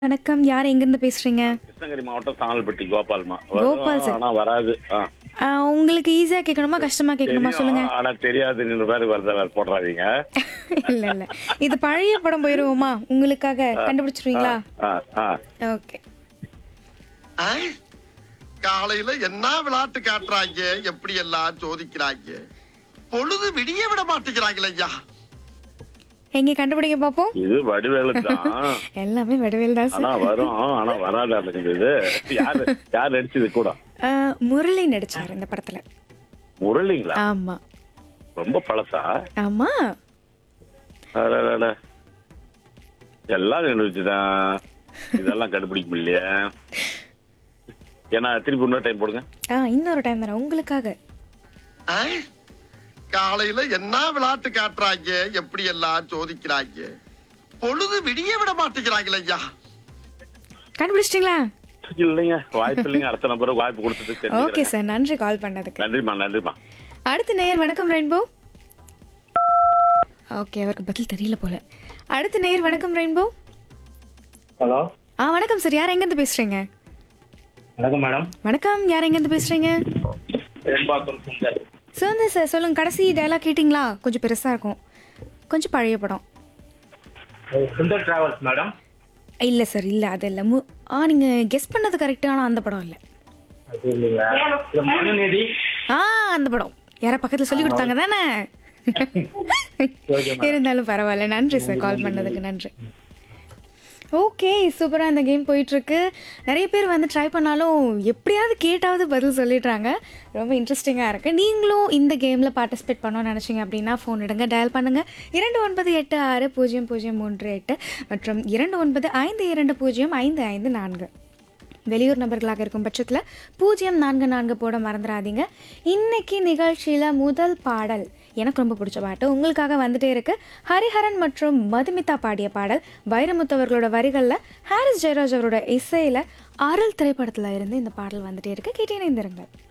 வணக்கம் யார் எங்கிருந்து பேசுறீங்க கிருஷ்ணகிரி மாவட்டம் சாங்கல்பட்டி கோபால்மா கோபால் சார். ஆனா வராது ஆ. ஆ, உங்களுக்கு ஈஸியா கேட்கணுமா கஷ்டமா கேட்கணுமா சொல்லுங்க தெரியும், ஆனா தெரியாது நீங்க பேரு வருத வேற போடுறாதீங்க இல்ல இல்ல இது பழைய படம் போயிருவோமா உங்களுக்காக கண்டுபிடிச்சிருவீங்களா ஆ, ஆ. ஓகே ஆ? காலையில என்ன விளையாட்டு காட்டுறாங்க எப்படி எல்லாம் சோதிக்கிறாங்க பொழுது விடிய விட மாட்டேங்கிறாங்களே ஐயா எங்க கண்டுபிடிக்க பாப்போம் இது வடிவேலு தான் எல்லாமே வடிவேல் தான் ஆனா சார் வரும் ஆனா வராது அதுக்கு இது யாரு யார் நடிச்சது கூட ஆ, முரளி நடிச்சார் இந்த படத்துல முரளிங்களா ஆமா ரொம்ப பழசா ஆமா அடடட. எல்லாம் நினைச்சுதான் இதெல்லாம் கண்டுபிடிக்க முடியலையே ஏன்னா திருப்பி இன்னொரு டைம் போடுங்க ஆ இன்னொரு டைம் தானே உங்களுக்காக ஆ? காலையில என்ன விளையாட்டு காட்டுறாங்க எப்படி எல்லாம் சோதிக்கிறாங்க பொழுது விடிய விட மாட்டேங்கிறாங்களே ஐயா கண்டுபிடிச்சிட்டீங்களா இல்லைங்க வாய்ப்பு இல்லைங்க அடுத்த நம்பருக்கு வாய்ப்பு கொடுத்துட்டு ஓகே தெரிஞ்சுக்கிறேன். சார் நன்றி கால் பண்ணதுக்கு நன்றிம்மா நன்றிம்மா அடுத்த நேயர் வணக்கம் ரெயின்போ ஓகே அவருக்கு பதில் தெரியல போல அடுத்த நேயர் வணக்கம் ரெயின்போ ஹலோ ஆ வணக்கம் சார் யார் எங்கேருந்து பேசுறீங்க வணக்கம் மேடம் வணக்கம் யார் எங்கேருந்து பேசுறீங்க பெரும்பாக்கம் சுந்தர் சுதந்திர சார் சொல்லுங்க கடைசி டயலாக் கேட்டிங்களா கொஞ்சம் பெருசா இருக்கும் கொஞ்சம் பழைய படம் சுந்தர் டிராவல்ஸ் மேடம் இல்லை சார் இல்லை அது இல்லை மு ஆ நீங்கள் கெஸ் பண்ணது கரெக்டு ஆனால் அந்த படம் இல்லை அது இல்லைங்களா இது மனுநீதி ஆ அந்த படம் யாரா பக்கத்தில் சொல்லி கொடுத்தாங்க தானே இருந்தாலும் பரவாயில்ல நன்றி சார் கால் பண்ணதுக்கு நன்றி ஓகே சூப்பராக இந்த கேம் போயிட்டுருக்கு நிறைய பேர் வந்து ட்ரை பண்ணாலும் எப்படியாவது கேட்டாவது பதில் சொல்லிடுறாங்க ரொம்ப இன்ட்ரெஸ்டிங்காக இருக்குது நீங்களும் இந்த கேமில் பார்ட்டிசிபேட் பண்ணணும்னு நினச்சிங்க அப்படின்னா ஃபோன் எடுங்க டயல் பண்ணுங்கள் இரண்டு ஒன்பது எட்டு ஆறு பூஜ்ஜியம் பூஜ்ஜியம் மூன்று எட்டு மற்றும் இரண்டு ஒன்பது ஐந்து இரண்டு பூஜ்ஜியம் ஐந்து ஐந்து நான்கு வெளியூர் நபர்களாக இருக்கும் பட்சத்தில் பூஜ்ஜியம் நான்கு நான்கு போட மறந்துடாதீங்க இன்னைக்கு நிகழ்ச்சியில் முதல் பாடல் எனக்கு ரொம்ப பிடிச்ச பாட்டு உங்களுக்காக வந்துட்டே இருக்கு ஹரிஹரன் மற்றும் மதுமிதா பாடிய பாடல் வைரமுத்து அவர்களோட வரிகளில் ஹாரிஸ் ஜெயராஜ் அவரோட இசையில் அருள் திரைப்படத்தில் இருந்து இந்த பாடல் வந்துட்டே இருக்கு கேட்டே இணைந்திருங்கள்